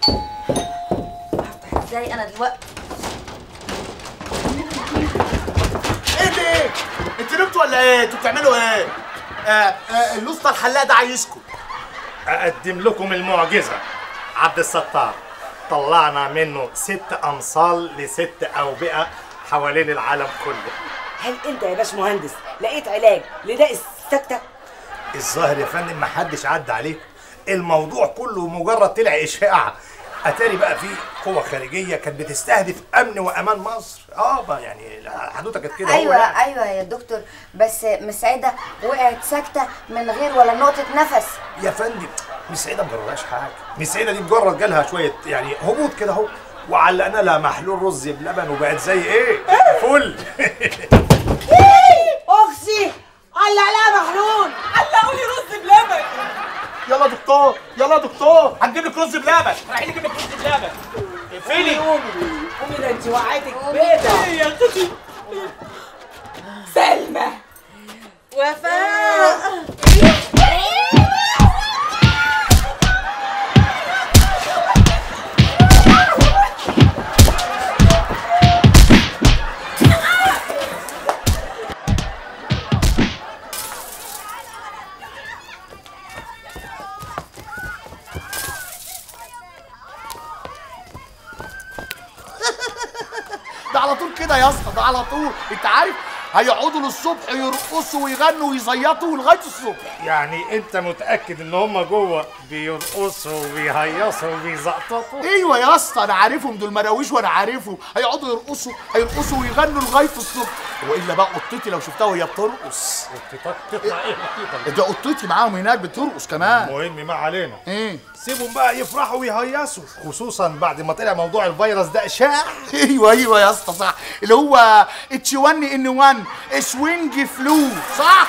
هفتح ازاي انا دلوقتي ايه ده؟ انتوا نمتوا ولا ايه؟ انتوا بتعملوا ايه؟ آه آه الاسطى الحلاق ده عايزكم أقدم لكم المعجزة عبد الستار طلعنا منه ست أمصال لست أوبئة حوالين العالم كله هل انت يا باش مهندس لقيت علاج لداء السكته الظاهر يا فندم ما حدش عدى عليكم الموضوع كله مجرد طلع إشاعة أتاري بقى في قوة خارجية كانت بتستهدف أمن وأمان مصر اه بقى يعني حدوتة كانت كده هو ايوه يعني. ايوه يا دكتور بس مسعده وقعت ساكته من غير ولا نقطه نفس يا فندم مش سعيده ما جرالهاش حاجه مش سعيده دي مجرد جالها شويه يعني هبوط كده اهو وعلقنا لها محلول رز بلبن وبقت زي ايه فل اختي علق عليها محلول علقوا لي رز بلبن يلا يا دكتور يلا يا دكتور هنجيب لك رز بلبن رايحين نجيب لك رز بلبن اقفلي قومي قومي ده انت وقعتك بيضه يا اختي سلمى وفاء ده على طول كده يا اسطى ده على طول انت عارف هيقعدوا للصبح يرقصوا ويغنوا ويزيطوا لغايه الصبح يعني انت متاكد ان هم جوه بيرقصوا وبيهيصوا وبيزقططوا ايوه يا اسطى انا عارفهم دول مراويش وانا عارفهم هيقعدوا يرقصوا هيرقصوا ويغنوا لغايه الصبح والا بقى قطتي لو شفتها وهي بترقص تطلع ايه ده قطتي معاهم هناك بترقص كمان المهم ما علينا ايه سيبهم بقى يفرحوا ويهيصوا خصوصا بعد ما طلع موضوع الفيروس ده اشاعه ايوه ايوه يا اسطى صح اللي هو اتش 1 ان 1 سوينج فلو صح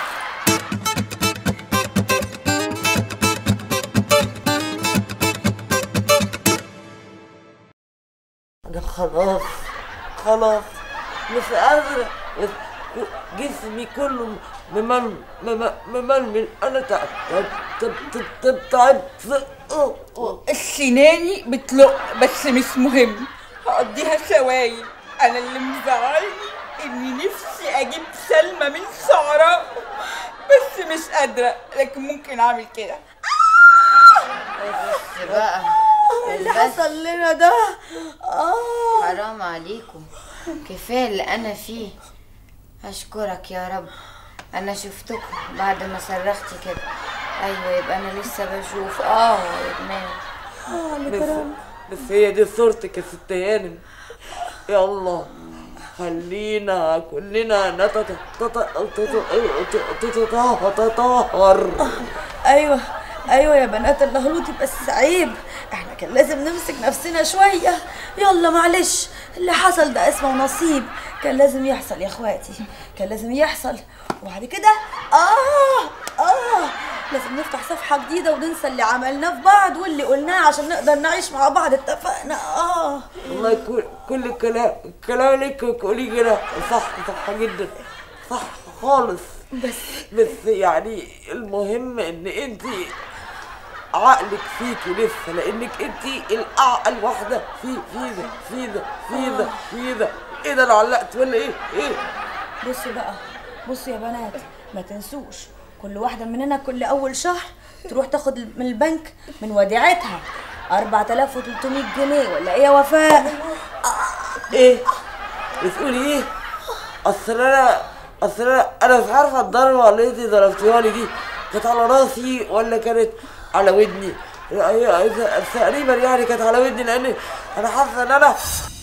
انا خلاص خلاص مش قادرة جسمي كله ممل ممل مململ انا تعبت تعبت تعبت تعبت سناني بتلق بس مش مهم هقضيها سوايل انا اللي مزعلني اني نفسي اجيب سلمى من شعرها بس مش قادره لكن ممكن اعمل كده بس بقى اللي حصل لنا ده اه حرام عليكم كفايه اللي انا فيه اشكرك يا رب انا شفتكم بعد ما صرختي كده ايوه يبقى انا لسه بشوف اه يا دماغي بس بس هي دي صورتك يا ست هانم يلا خلينا كلنا نتط- تط- تط- تتطهر تطهر ايوه ايوه يا بنات الهلوطي بس عيب احنا كان لازم نمسك نفسنا شويه يلا معلش اللي حصل ده اسمه نصيب كان لازم يحصل يا اخواتي كان لازم يحصل وبعد كده اه اه لازم نفتح صفحه جديده وننسى اللي عملناه في بعض واللي قلناه عشان نقدر نعيش مع بعض اتفقنا اه والله كل كل الكلام الكلام اللي انت بتقوليه كده صح صح جدا صح خالص بس بس يعني المهم ان انت عقلك فيكي لسه لانك انت الاعقل واحده في في ده في ده في ده في ده ايه ده انا علقت ولا ايه ايه بصوا بقى بصوا يا بنات ما تنسوش كل واحدة مننا كل أول شهر تروح تاخد من البنك من وديعتها 4300 جنيه ولا إيه يا وفاء؟ ايه بتقولي ايه اصل انا اصل انا انا مش عارفه الضربه اللي انت ضربتيها لي دي كانت على راسي ولا كانت على ودني هي- هي- تقريبا يعني كانت على ودني لان انا حاسه ان انا